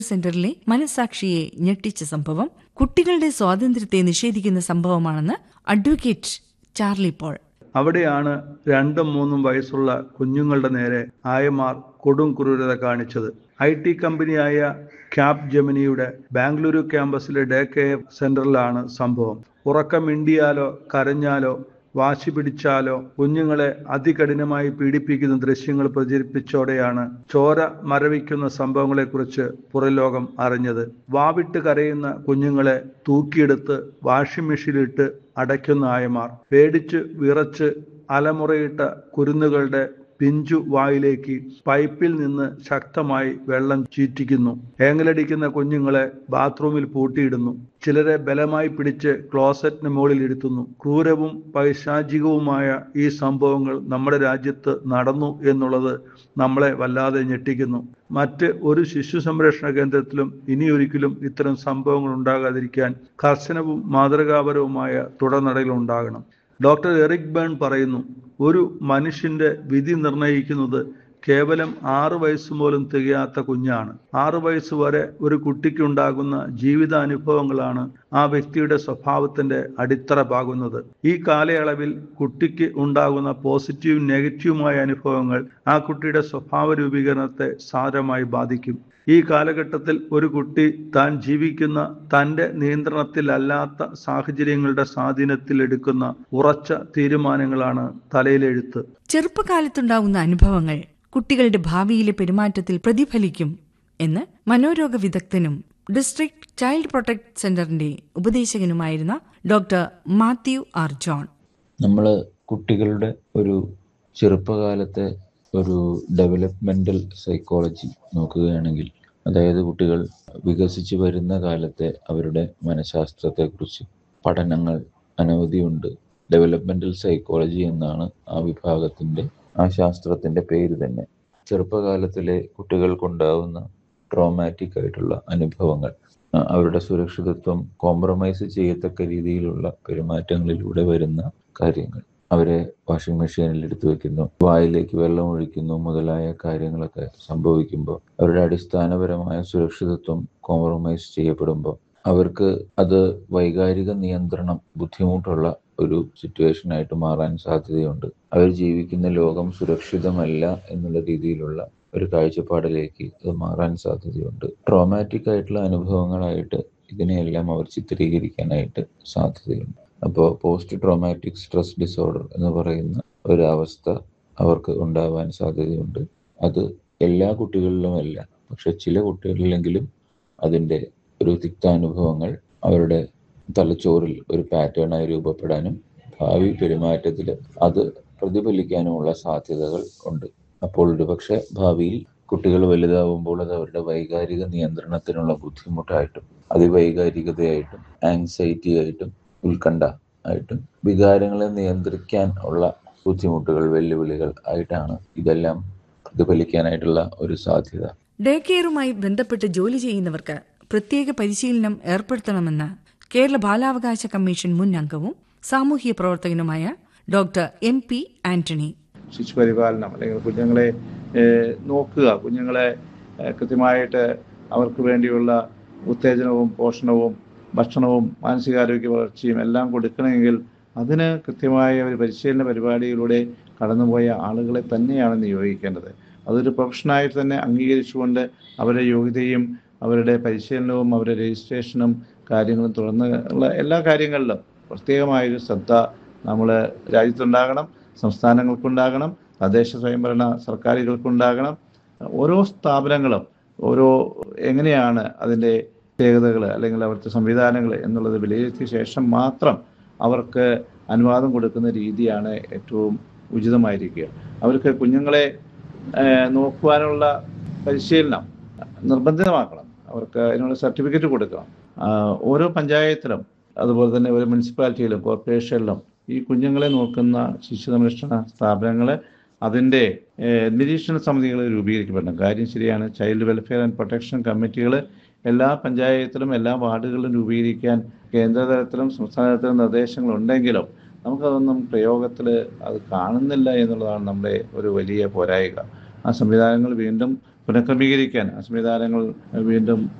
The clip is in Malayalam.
സെന്ററിലെ മനസാക്ഷിയെ ഞെട്ടിച്ച സംഭവം കുട്ടികളുടെ സ്വാതന്ത്ര്യത്തെ നിഷേധിക്കുന്ന സംഭവമാണെന്ന് അഡ്വക്കേറ്റ് ചാർലി പോൾ അവിടെയാണ് രണ്ടും മൂന്നും വയസ്സുള്ള കുഞ്ഞുങ്ങളുടെ നേരെ ആയമാർ കൊടും ക്രൂരത കാണിച്ചത് ഐ ടി കമ്പനിയായ ക്യാപ് ജെമിനിയുടെ ബാംഗ്ലൂരു ക്യാമ്പസിലെ ഡേ കെയർ സെന്ററിലാണ് സംഭവം ഉറക്കമിണ്ടിയാലോ കരഞ്ഞാലോ വാശി പിടിച്ചാലോ കുഞ്ഞുങ്ങളെ അതികഠിനമായി പീഡിപ്പിക്കുന്ന ദൃശ്യങ്ങൾ പ്രചരിപ്പിച്ചോടെയാണ് ചോര മരവിക്കുന്ന സംഭവങ്ങളെക്കുറിച്ച് പുറംലോകം അറിഞ്ഞത് വാവിട്ട് കരയുന്ന കുഞ്ഞുങ്ങളെ തൂക്കിയെടുത്ത് വാഷിംഗ് മെഷീനിലിട്ട് അടയ്ക്കുന്ന ആയമാർ പേടിച്ച് വിറച്ച് അലമുറയിട്ട കുരുന്നുകളുടെ പിഞ്ചു വായിലേക്ക് പൈപ്പിൽ നിന്ന് ശക്തമായി വെള്ളം ചീറ്റിക്കുന്നു ഏങ്ങലടിക്കുന്ന കുഞ്ഞുങ്ങളെ ബാത്റൂമിൽ പൂട്ടിയിടുന്നു ചിലരെ ബലമായി പിടിച്ച് ക്ലോസറ്റിന് മുകളിൽ ഇരുത്തുന്നു ക്രൂരവും പൈശാചികവുമായ ഈ സംഭവങ്ങൾ നമ്മുടെ രാജ്യത്ത് നടന്നു എന്നുള്ളത് നമ്മളെ വല്ലാതെ ഞെട്ടിക്കുന്നു മറ്റ് ഒരു ശിശു സംരക്ഷണ കേന്ദ്രത്തിലും ഇനിയൊരിക്കലും ഇത്തരം സംഭവങ്ങൾ ഉണ്ടാകാതിരിക്കാൻ കർശനവും മാതൃകാപരവുമായ തുടർനടയിൽ ഉണ്ടാകണം ഡോക്ടർ എറിക് ബേൺ പറയുന്നു ഒരു മനുഷ്യന്റെ വിധി നിർണയിക്കുന്നത് കേവലം ആറു വയസ്സ് പോലും തികയാത്ത കുഞ്ഞാണ് ആറു വയസ്സ് വരെ ഒരു കുട്ടിക്കുണ്ടാകുന്ന ജീവിതാനുഭവങ്ങളാണ് ആ വ്യക്തിയുടെ സ്വഭാവത്തിന്റെ അടിത്തറ പാകുന്നത് ഈ കാലയളവിൽ കുട്ടിക്ക് ഉണ്ടാകുന്ന പോസിറ്റീവും നെഗറ്റീവുമായ അനുഭവങ്ങൾ ആ കുട്ടിയുടെ സ്വഭാവ രൂപീകരണത്തെ സാരമായി ബാധിക്കും ഈ കാലഘട്ടത്തിൽ ഒരു കുട്ടി താൻ ജീവിക്കുന്ന തൻ്റെ നിയന്ത്രണത്തിലല്ലാത്ത സാഹചര്യങ്ങളുടെ സ്വാധീനത്തിൽ എടുക്കുന്ന ഉറച്ച തീരുമാനങ്ങളാണ് തലയിലെഴുത്ത് ചെറുപ്പകാലത്തുണ്ടാവുന്ന അനുഭവങ്ങൾ കുട്ടികളുടെ ഭാവിയിലെ പെരുമാറ്റത്തിൽ പ്രതിഫലിക്കും എന്ന് മനോരോഗ വിദഗ്ധനും ഡിസ്ട്രിക്ട് ചൈൽഡ് പ്രൊട്ടക്ട് സെന്ററിന്റെ ഉപദേശകനുമായിരുന്ന ഡോക്ടർ മാത്യു ആർ ജോൺ നമ്മൾ കുട്ടികളുടെ ഒരു ചെറുപ്പകാലത്തെ ഒരു ഡെവലപ്മെൻ്റൽ സൈക്കോളജി നോക്കുകയാണെങ്കിൽ അതായത് കുട്ടികൾ വികസിച്ച് വരുന്ന കാലത്തെ അവരുടെ മനഃശാസ്ത്രത്തെക്കുറിച്ച് പഠനങ്ങൾ അനവധിയുണ്ട് ഡെവലപ്മെൻ്റൽ സൈക്കോളജി എന്നാണ് ആ വിഭാഗത്തിൻ്റെ ആ ശാസ്ത്രത്തിൻ്റെ പേര് തന്നെ ചെറുപ്പകാലത്തിലെ കുട്ടികൾക്കുണ്ടാവുന്ന ട്രോമാറ്റിക് ആയിട്ടുള്ള അനുഭവങ്ങൾ അവരുടെ സുരക്ഷിതത്വം കോംപ്രമൈസ് ചെയ്യത്തക്ക രീതിയിലുള്ള പെരുമാറ്റങ്ങളിലൂടെ വരുന്ന കാര്യങ്ങൾ അവരെ വാഷിംഗ് മെഷീനിൽ എടുത്തു വെക്കുന്നു വായിലേക്ക് വെള്ളം ഒഴിക്കുന്നു മുതലായ കാര്യങ്ങളൊക്കെ സംഭവിക്കുമ്പോൾ അവരുടെ അടിസ്ഥാനപരമായ സുരക്ഷിതത്വം കോംപ്രമൈസ് ചെയ്യപ്പെടുമ്പോൾ അവർക്ക് അത് വൈകാരിക നിയന്ത്രണം ബുദ്ധിമുട്ടുള്ള ഒരു സിറ്റുവേഷൻ ആയിട്ട് മാറാൻ സാധ്യതയുണ്ട് അവർ ജീവിക്കുന്ന ലോകം സുരക്ഷിതമല്ല എന്നുള്ള രീതിയിലുള്ള ഒരു കാഴ്ചപ്പാടിലേക്ക് അത് മാറാൻ സാധ്യതയുണ്ട് ട്രോമാറ്റിക് ആയിട്ടുള്ള അനുഭവങ്ങളായിട്ട് ഇതിനെയെല്ലാം അവർ ചിത്രീകരിക്കാനായിട്ട് സാധ്യതയുണ്ട് അപ്പോൾ പോസ്റ്റ് ട്രോമാറ്റിക് സ്ട്രെസ് ഡിസോർഡർ എന്ന് പറയുന്ന ഒരവസ്ഥ അവർക്ക് ഉണ്ടാവാൻ സാധ്യതയുണ്ട് അത് എല്ലാ കുട്ടികളിലുമല്ല പക്ഷെ ചില കുട്ടികളിലെങ്കിലും അതിൻ്റെ ഒരു തിക്താനുഭവങ്ങൾ അവരുടെ തലച്ചോറിൽ ഒരു പാറ്റേണായി രൂപപ്പെടാനും ഭാവി പെരുമാറ്റത്തിൽ അത് പ്രതിഫലിക്കാനുമുള്ള സാധ്യതകൾ ഉണ്ട് അപ്പോൾ ഒരുപക്ഷെ ഭാവിയിൽ കുട്ടികൾ വലുതാവുമ്പോൾ അത് അവരുടെ വൈകാരിക നിയന്ത്രണത്തിനുള്ള ബുദ്ധിമുട്ടായിട്ടും അതിവൈകാരികതയായിട്ടും ആങ്സൈറ്റി ആയിട്ടും ഉത്കണ്ഠ ആയിട്ടും വികാരങ്ങളെ നിയന്ത്രിക്കാൻ ഉള്ള ബുദ്ധിമുട്ടുകൾ വെല്ലുവിളികൾ ആയിട്ടാണ് ഇതെല്ലാം പ്രതിഫലിക്കാനായിട്ടുള്ള ഒരു സാധ്യത ഡേ കെയറുമായി ബന്ധപ്പെട്ട് ജോലി ചെയ്യുന്നവർക്ക് പ്രത്യേക പരിശീലനം ഏർപ്പെടുത്തണമെന്ന് കേരള ബാലാവകാശ കമ്മീഷൻ മുൻ അംഗവും സാമൂഹ്യ പ്രവർത്തകനുമായ ഡോക്ടർ എം പി ആന്റണി ശിശുപരിപാലനം അല്ലെങ്കിൽ കുഞ്ഞുങ്ങളെ നോക്കുക കുഞ്ഞുങ്ങളെ കൃത്യമായിട്ട് അവർക്ക് വേണ്ടിയുള്ള ഉത്തേജനവും പോഷണവും ഭക്ഷണവും മാനസികാരോഗ്യ വളർച്ചയും എല്ലാം കൊടുക്കണമെങ്കിൽ അതിന് കൃത്യമായ ഒരു പരിശീലന പരിപാടിയിലൂടെ കടന്നുപോയ ആളുകളെ തന്നെയാണ് നിയോഗിക്കേണ്ടത് അതൊരു പ്രൊഫഷനായിട്ട് തന്നെ അംഗീകരിച്ചുകൊണ്ട് അവരുടെ യോഗ്യതയും അവരുടെ പരിശീലനവും അവരുടെ രജിസ്ട്രേഷനും കാര്യങ്ങളും തുടർന്നുള്ള എല്ലാ കാര്യങ്ങളിലും പ്രത്യേകമായൊരു ശ്രദ്ധ നമ്മൾ രാജ്യത്തുണ്ടാകണം സംസ്ഥാനങ്ങൾക്കുണ്ടാകണം തദ്ദേശ സ്വയംഭരണ സർക്കാരുകൾക്കുണ്ടാകണം ഓരോ സ്ഥാപനങ്ങളും ഓരോ എങ്ങനെയാണ് അതിൻ്റെ പ്രത്യേകതകൾ അല്ലെങ്കിൽ അവിടുത്തെ സംവിധാനങ്ങൾ എന്നുള്ളത് വിലയിരുത്തിയ ശേഷം മാത്രം അവർക്ക് അനുവാദം കൊടുക്കുന്ന രീതിയാണ് ഏറ്റവും ഉചിതമായിരിക്കുക അവർക്ക് കുഞ്ഞുങ്ങളെ നോക്കുവാനുള്ള പരിശീലനം നിർബന്ധിതമാക്കണം അവർക്ക് അതിനുള്ള സർട്ടിഫിക്കറ്റ് കൊടുക്കണം ഓരോ പഞ്ചായത്തിലും അതുപോലെ തന്നെ ഒരു മുനിസിപ്പാലിറ്റിയിലും കോർപ്പറേഷനിലും ഈ കുഞ്ഞുങ്ങളെ നോക്കുന്ന ശിശു സംരക്ഷണ സ്ഥാപനങ്ങൾ അതിൻ്റെ നിരീക്ഷണ സമിതികൾ രൂപീകരിക്കപ്പെടണം കാര്യം ശരിയാണ് ചൈൽഡ് വെൽഫെയർ ആൻഡ് പ്രൊട്ടക്ഷൻ കമ്മിറ്റികൾ എല്ലാ പഞ്ചായത്തിലും എല്ലാ വാർഡുകളിലും രൂപീകരിക്കാൻ കേന്ദ്ര തലത്തിലും സംസ്ഥാന തലത്തിലും നിർദ്ദേശങ്ങൾ ഉണ്ടെങ്കിലും നമുക്കതൊന്നും പ്രയോഗത്തിൽ അത് കാണുന്നില്ല എന്നുള്ളതാണ് നമ്മുടെ ഒരു വലിയ പോരായിക ആ സംവിധാനങ്ങൾ വീണ്ടും പുനഃക്രമീകരിക്കാൻ ആ സംവിധാനങ്ങൾ വീണ്ടും